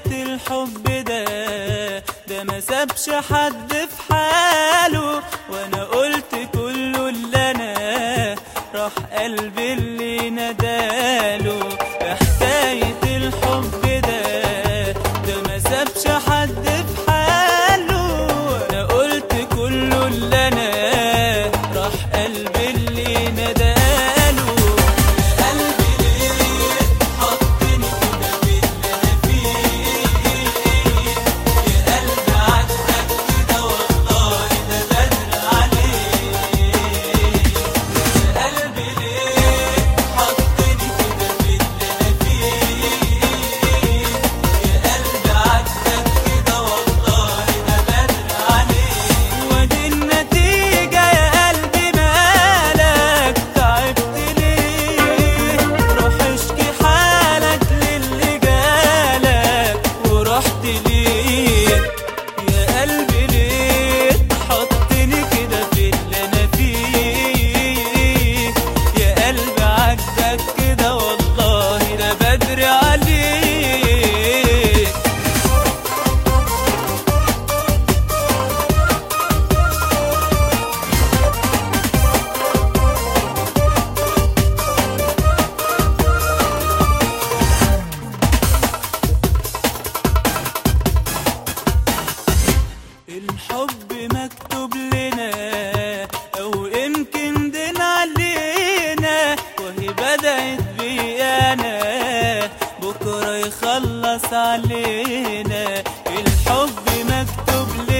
الحب ده ده ما سابش حد في حاله وانا قلت كله اللي انا راح قلبي اللي نداله حكاية الحب ده ده ما سابش حد في حاله وانا قلت كله اللي انا راح قلبي اللي نداله قلبي ليه حطني كده باللي انا فيه يا قلبي عدك كده والله ده بدر عليه يا قلبي ليه حطني كده باللي انا فيه يا قلبي عدك كده والله ده بدر عليه ودي النتيجة يا قلبي مالك تعبت ليه روح اشكي حالك للي جالك ورحت ليه يا قلبي ليه تحطني كده في اللي انا فيه يا قلبي عدك كده والله ده بدري عليك الحب مكتوب لنا او يمكن دين علينا وهي بدأت بيانا بكرة يخلص علينا الحب مكتوب لنا